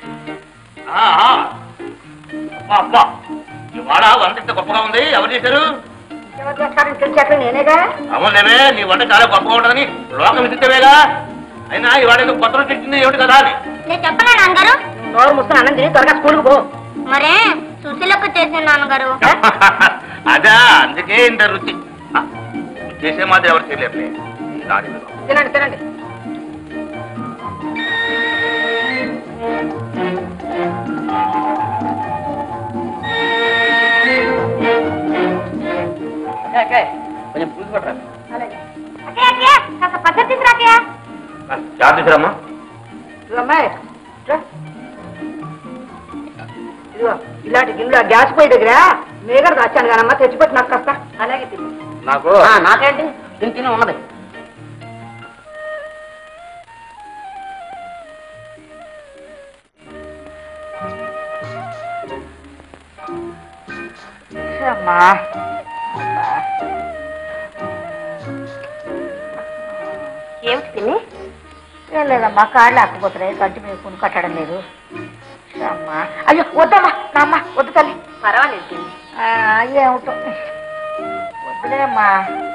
ఆ, ఆ. అబ్బా, అబ్బా ఇవాళ వంట ఇంత గొప్పగా ఉంది ఎవరు చేశారు ఎవరు చేస్తారని తెలిసాక నేనేగా అవునులేవే నీ వంట చాలా గొప్పగా ఉంటుందని లోకం విధిస్తేవేగా అయినా ఇవాళ ఎందుకు కొత్త రుచి తెచ్చింది ఏమిటి కదా అని నేను చెప్పలే నాన్నగారు నోరు మూసుకుని అన్నం తిని త్వరగా స్కూల్కి పో మరే సుశీలకు చేసిన నాన్నగారు అదా అందుకే ఇంత రుచి ఆ, చేసే మాత్రం ఎవరు చేయలేరులే రాని విధం. తినండి తినండి కొంచెం పులుసు పట్టరా అకే అకే కాస్త పచ్చడి తీసురాకే చారు తీసురమ్మా ఇదిగో అమ్మాయి రా. ఇదిగో ఇలాంటి గిన్నెలో గ్యాస్ పొయ్యి దగ్గర మేగడ దాచాను కానమ్మా తెచ్చిపెట్టి నాకు కాస్త అలాగే తిను నాకు నాకేంటి తిని తిని ఉన్నది అమ్మా ఏమిటి తిని ఏం లేదమ్మా కాళ్ళు ఆకపోతున్నాయి కంటి మీద కొను కట్టడం లేదు అమ్మా అయ్యో వద్దమ్మా నా అమ్మ వద్దు తల్లి పర్వాలేదు తిని ఆ, ఏమిటో వద్దులేమ్మా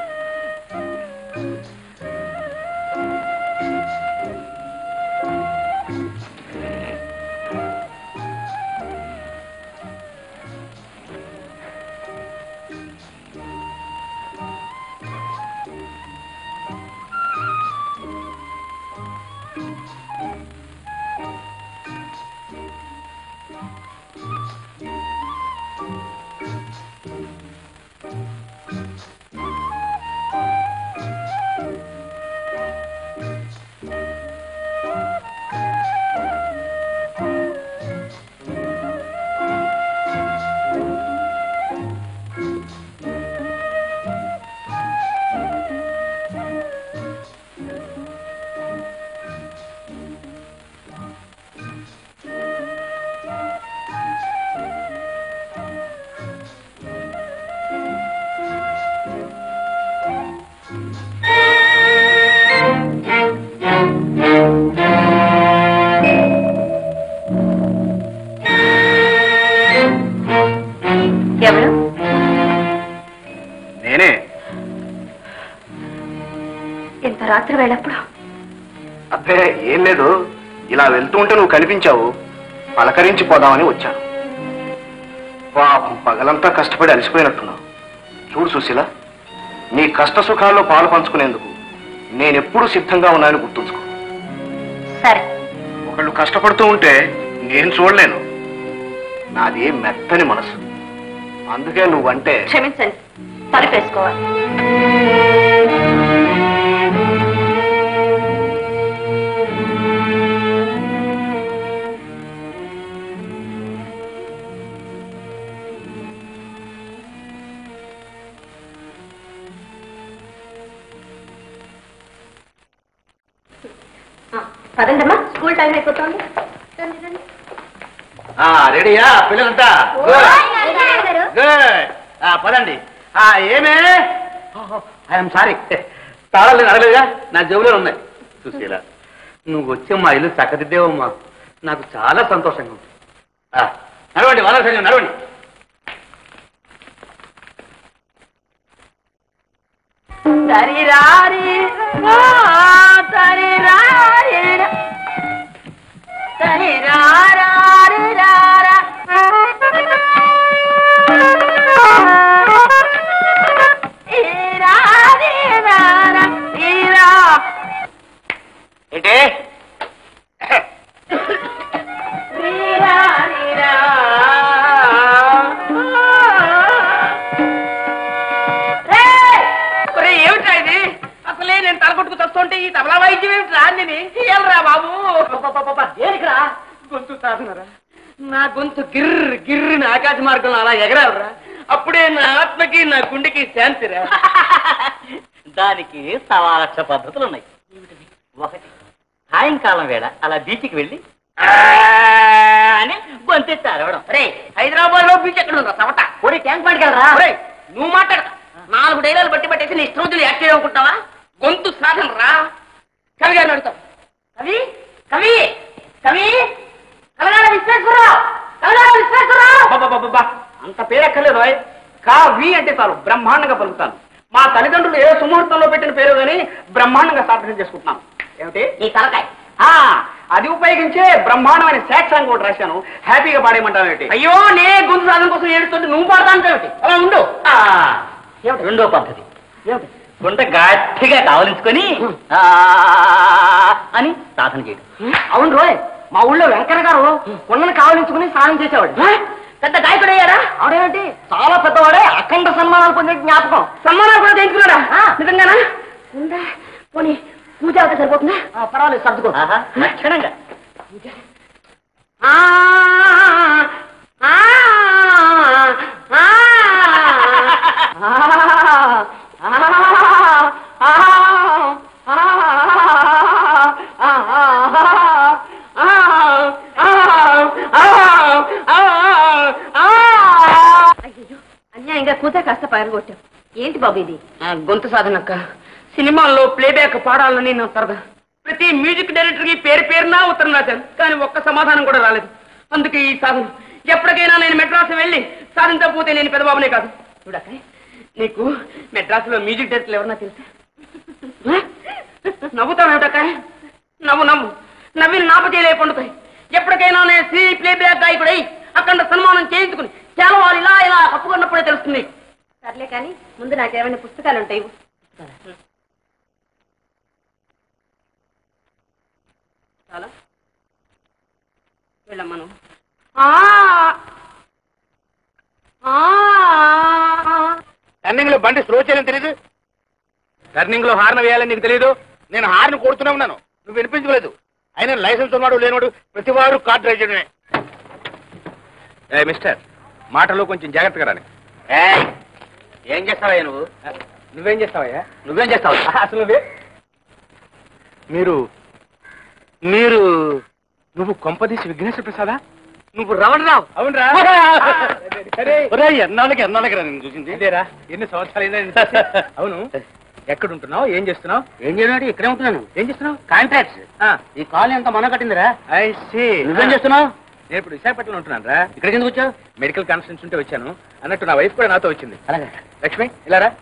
ఎవరు నేనే ఇంత రాత్రి వేళప్పుడు అబ్బే ఏం లేదు ఇలా వెళ్తూ ఉంటే నువ్వు కనిపించావు పలకరించి పోదామని వచ్చాను పాపం పగలంతా కష్టపడి అలసిపోయినట్టున్నావు చూడు సుశీల నీ కష్ట సుఖాల్లో పాలు పంచుకునేందుకు నేనెప్పుడూ సిద్ధంగా ఉన్నానని గుర్తుంచుకో సరే ఒకళ్ళు కష్టపడుతూ ఉంటే నేను చూడలేను నాది మెత్తని మనసు అందుకే నువ్వంటే క్షమించండి తలుపేసుకోవాలి పదండమ్మా స్కూల్ టైం అయిపోతుంది రండి, రండి. ఆ, రెడీయా పిల్లలంతా గుడ్ ఆ, పదండి ఆ, ఏమే ఐఎమ్ సారీ తాళాలు నేను అడగలేదుగా నా జేబులో ఉన్నాయి సుశీల నువ్వు వచ్చి మా ఇల్లు చక్కదిద్దేవమ్మా నాకు చాలా సంతోషంగా ఉంది ఆ, నడవండి వాళ్ళ సంగం నడవండి తరిరారి రా, తరిరారి రా. తరిరారారి రారా. ఈరారి రారా, ఈరా. ఏంటి ఈరారి రా. రేయ్! ఒరేయ్, ఏమిట్రా ఇది అసలే నేను తలకొట్టుకు తస్తుంటే ఈ తబలా వాయిద్యం ఏమిటి రాందిని రా బాబు దేనికిరా గొంతు సాధనరా నా గొంతు గిర్ర గిర్రని ఆకాశ మార్గంలో అలా ఎగరాలరా అప్పుడే నా ఆత్మకి నా గుండెకి శాంతిరా దానికి సవా లక్ష పద్ధతులు ఉన్నాయి ఒకటి సాయంకాలం వేళ అలా బీచ్కి వెళ్ళి "ఆ" అని గొంతెత్తి అరవడం రే హైదరాబాద్ లో బీచ్ ఎక్కడ ఉందా సమట ఒరే ట్యాంక్ పట్టుకెళ్ళరా ఒరేయ్, నువ్వు మాట్లాడక నాలుగు డైలాలు బట్టి పట్టేసి నీ ఇష్టం యాక్ట్ చేయనుకుంటావా గొంతు సాధన రా కవి గారిని అడుగుతాం కవి కవి కవి కలగాలి అబ్బబ్బబ్బబ్బా అంత పేరక్కర్లేదు రోయ్ కా వి అంటే చాలు బ్రహ్మాండంగా పలుకుతాను మా తల్లిదండ్రులు ఏ సుముహూర్తంలో పెట్టిన పేరు కానీ బ్రహ్మాండంగా సార్థకం చేసుకుంటున్నాను ఏమిటి ఈ తలకాయ ఆ అది ఉపయోగించే బ్రహ్మాండమైన శాఖ సాంగ్ కూడా రాశాను హ్యాపీగా పాడేయమంటావు ఏంటి అయ్యో నే గొంతు సాధన కోసం ఏడుస్తుంటే నువ్వు పాడతాను ఏమిటి అలా ఉండు ఆ, రెండో పద్ధతి గుంట గట్టిగా కావలించుకొని ఆ అని సాధన చేయడం అవును రోయ్ మా ఊళ్ళో వెంకన్న గారు కొండను కావలించుకుని స్నానం చేసేవాడు పెద్ద గాయకుడు అయ్యారా ఆవిడేమిటి చాలా పెద్దవాడే అఖండ సన్మానాలు పొందే జ్ఞాపకం సన్మానాలు కూడా చేయించుకున్నాడా నిజంగానా ఉందా పోనీ పూజ అవుతా సరిపోతుందా పర్వాలేదు సర్దుకో ఆహా, లక్షణంగా ఆ, ఆ, ఆ, అయ్యో అన్యాయంగా కూత కాస్త పగలగొట్టాం ఏంటి బాబు ఇది గొంతు సాధనక్క సినిమాల్లో ప్లేబ్యాక్ పాడాలని నా సరదా ప్రతి మ్యూజిక్ డైరెక్టర్ కి పేరు పేరునా ఉత్తరం రాశాను కానీ ఒక్క సమాధానం కూడా రాలేదు అందుకే ఈ సాధన ఎప్పటికైనా నేను మెడ్రాస్ వెళ్ళి సాధించకపోతే నేను పెద్దబాబునే కాదు చూడక్క నీకు మెడ్రాస్ లో మ్యూజిక్ డైరెక్టర్లు ఎవరన్నా తెలుసా నవ్వుతావేమిటక్క నవ్వు నవ్వు నవ్విని నాపచేయలే పండుతాయి ఎప్పటికైనా నేను శ్రీ ప్లేబ్యాక్ గాయకుడై అక్కడ సన్మానం చేయించుకుని చాలా వాళ్ళు ఇలా ఇలా కప్పుకున్నప్పుడే తెలుస్తుంది సర్లే కానీ ముందు నాకేమైనా పుస్తకాలు ఉంటాయి చాలా వెళ్ళమ్మను టర్నింగ్ లో బండి స్లో చేయని తెలియదు టర్నింగ్ లో హార్న్ వేయాలని నీకు తెలియదు నేను హార్న్ కొడుతూనే ఉన్నాను నువ్వు వినిపించలేదు అయినా లైసెన్స్ ఉన్నవాడు లేనివాడు ప్రతివాడు కార్ డ్రైవ్ చేయడమే ఏ మిస్టర్ మాటలో కొంచెం జాగ్రత్తగా రాని ఏం చేస్తావయ్యా నువ్వు నువ్వేం చేస్తావయ్యా నువ్వేం చేస్తావు అసలు నువ్వే మీరు మీరు నువ్వు కొంపదీసి విఘ్నేశ్వర ప్రసాదా నువ్వు రవణరావు అవునరా ఎన్నాళ్ళకి ఎన్నాళ్ళకి రా నేను చూసింది ఇదేరా ఎన్ని సంవత్సరాలు అవును ఎక్కడ ఉంటున్నావు ఏం చేస్తున్నావు ఏం చేయడం ఇక్కడే ఉంటున్నాను ఏం చేస్తున్నావు కాంట్రాక్ట్స్ ఈ కాలనీ అంతా మన కట్టిందిరా ఐ సీ నువ్వేం చేస్తున్నావు నేను ఇప్పుడు విశాఖపట్నంలో ఉంటున్నాను రా ఇక్కడికి ఎందుకు వచ్చావు మెడికల్ కాన్ఫరెన్స్ ఉంటే వచ్చాను అన్నట్టు నా వైఫ్ కూడా నాతో వచ్చింది అలాగే లక్ష్మి ఇలా రా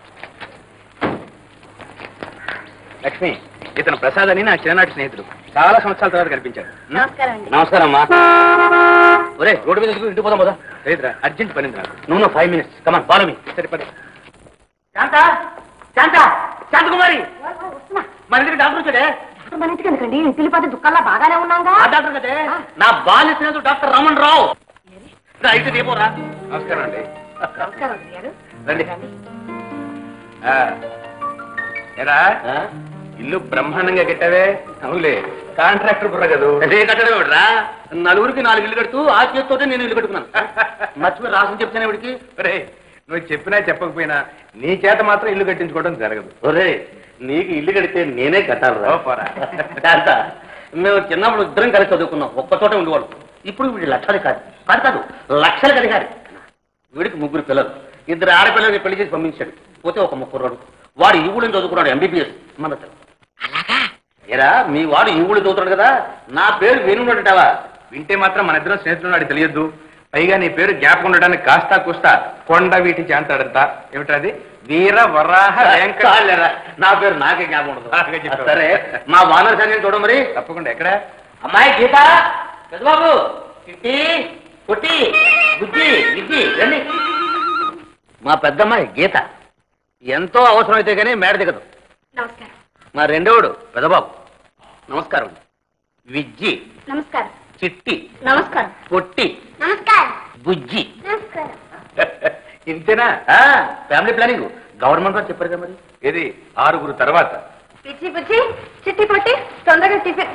లక్ష్మి ఇతను ప్రసాద్ అని నా చిన్ననాటి స్నేహితుడు చాలా సంవత్సరాల తర్వాత కనిపించాడు ఉం? నమస్కారం అండి నమస్కారం అమ్మా ఒరే రోడ్డు మీద ఎందుకు ఇంటికి పోదాం పోదా లేదురా అర్జెంట్ పని ఉంది నాకు నువ్వు five minutes come on follow me సరే పని శాంత శాంత శాంతకుమారి మన ఇంటికి డాక్టర్ వచ్చాడే మన ఇంటికి ఎందుకండి ఇంటిలిపోతే దుఃఖంలో బాగానే ఉన్నాగా ఆ డాక్టర్ కదే నా బాల్య స్నేహితుడు డాక్టర్ రమణ్ రావు రా, అయితే రేపోరా నమస్కారం అండి నమస్కారం గారు రండి ఆ, ఏరా ఇల్లు బ్రహ్మాండంగా కట్టావే అవులే కాంట్రాక్టర్ బుర్ర కదూ అదే కట్టడం రా నలుగురికి నాలుగు ఇల్లు కడుతూ ఆ చేతితోటే నేను ఇల్లు కట్టుకున్నాను మర్చిపోయి రాసం చెప్తాను ఇవిడికి ఒరే నువ్వు చెప్పినా చెప్పకపోయినా నీ చేత మాత్రం ఇల్లు కట్టించుకోవడం జరగదు ఒరే నీకు ఇల్లు కడితే నేనే కట్టాలి ఓ పోరా. శాంత మేము చిన్నప్పుడు ఇద్దరం కలిసి చదువుకున్నాం ఒక్క చోట ఉండేవాళ్ళం ఇప్పుడు వీడి లక్షలు కాదు కాదు కాదు లక్షలు కడిగారు వీడికి ముగ్గురు పిల్లలు ఇద్దరు ఆడపిల్లలకి పెళ్లి చేసి పంపించాడు పోతే ఒక ముక్కురాడు వాడు ఈ ఊళ్ళో చదువుకున్నాడు ఎంబీబీఎస్ మన ఏరా మీ వాడు ఈ ఊళ్ళో చదువుతున్నాడు కదా నా పేరు వేణున్నాడంటావా వింటే మాత్రం మన ఇద్దరం స్నేహితులు నాడు తెలియద్దు పైగా నీ పేరు జ్ఞాపకం ఉండడానికి కాస్తా కూస్తా కొండ వీటి చేంతాడంత ఏమిటది వీర వరాహ వెంకట చాలేరా, నా పేరు నాకే జ్ఞాపకం బాగా ఉండదు చెప్పావు. సరే మా వానర్ సంగతి చూడ మరి తప్పకుండా ఎక్కడ అమ్మాయి గీత పెద్దబాబు చిట్టి పుట్టి బుజ్జి విజ్జి రండి మా పెద్దమ్మాయి గీత ఎంతో అవసరమైతే కానీ మేడ దిగదు నమస్కారం మా రెండోడు పెద్దబాబు నమస్కారం విజ్జి నమస్కారం చిట్టి నమస్కారం పొట్టి నమస్కారం బుజ్జి నమస్కారం ఇంతేనా ఆ, ఫ్యామిలీ ప్లానింగ్ గవర్నమెంట్ వారు చెప్పారు కదా మరి ఇది ఆరుగురు తర్వాత పిచ్చి పిచ్చి చిట్టి పొట్టి తొందరగా టిఫిన్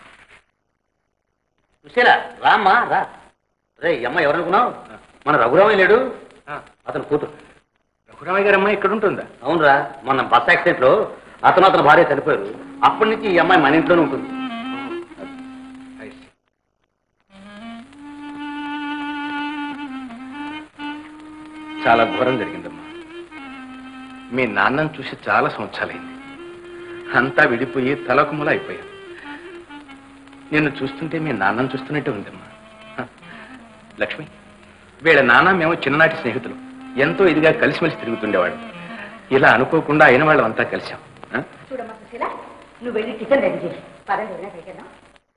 చూసేలా రామ్మా రా రే ఈ అమ్మ ఎవరనుకున్నావు మన రఘురామయ్య లేడు ఆ, అతను కూతురు రఘురామయ్య గారి అమ్మాయి ఇక్కడ ఉంటుందా అవునరా మొన్న బస్ యాక్సిడెంట్ లో అతను అతను భార్య చనిపోయారు అప్పటి నుంచి ఈ అమ్మాయి మన ఇంట్లోనే ఉంటుంది I see. చాలా ఘోరం జరిగిందమ్మా మీ నాన్నను చూసి చాలా సంవత్సరాలైంది అంతా విడిపోయి తలకుముల అయిపోయాం నిన్ను చూస్తుంటే మీ నాన్నను చూస్తున్నట్టే ఉందమ్మా హ. లక్ష్మి వీళ్ళ నాన్న మేము చిన్ననాటి స్నేహితులు ఎంతో ఇదిగా కలిసిమెలిసి తిరుగుతుండేవాడు ఇలా అనుకోకుండా అయిన వాళ్ళం అంతా కలిసాం ఆ? చూడమ్మా సుశీల నువ్వు వెళ్ళి టిఫిన్ రెడీ చేయి పదండి వెళ్ళా వెళ్దాం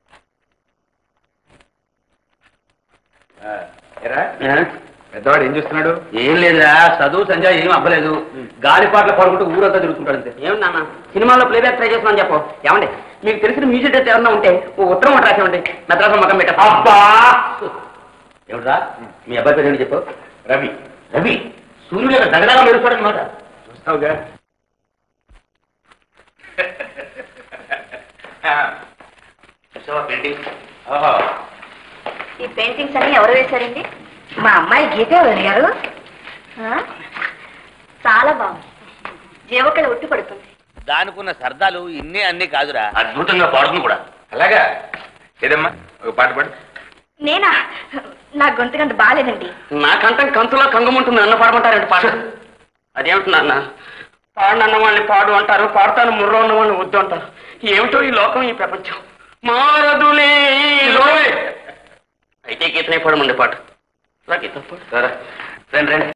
ఎరా? పెద్దవాడు ఏం చేస్తున్నాడు ఏం లేదురా చదువు సంజయ్ ఏం అవ్వలేదు గాలిపాట్ల పడుకుంటూ ఊరంతా తిరుగుతుంటాడు అంతే ఏమిటి నాన్న సినిమాలో ప్లేబ్యాక్ ట్రై చేస్తున్నాను చెప్పు ఏమండి మీకు తెలిసిన మ్యూజిక్ డైరెక్టర్ ఎవరన్నా ఉంటే ఓ ఉత్తరం ఒకటి రాసేవండి మెద్రాసు మకం పెట్ట అబ్బా ఏమిట్రా మీ అబ్బాయి పేరు ఏంటి చెప్పు రవి రవి సూర్యుడు యొక్క దగదగా మెరుస్తాడు అనమాట చూస్తావుగా ఓహో ఈ పెయింటింగ్స్ అన్ని ఎవరు వేశారండి మా అమ్మాయి గీతే గారు చాలా బాగుంది జీవకళ ఉట్టి పడుతుంది దానికున్న సరదాలు ఇన్ని అన్ని కాదురా అద్భుతంగా పాడుతుంది కూడా అలాగా ఏదమ్మా ఒక పాట పాడు నేనా నా గొంతుకంత బాగాలేదండి నా కంఠం కంతులో కంగముంటుంది అన్న పాడమంటారండి పాట అదేమిటి నాన్న పాడనన్న వాళ్ళని పాడు అంటారు పాడతాను ముర్రో ఉన్న వాళ్ళని వద్దు అంటారు ఏమిటో ఈ లోకం ఈ ప్రపంచం మారదులే ఈ లోకం. అయితే గీతనే పాడమండి పాట రా గీత పాడు సరే రండి రండి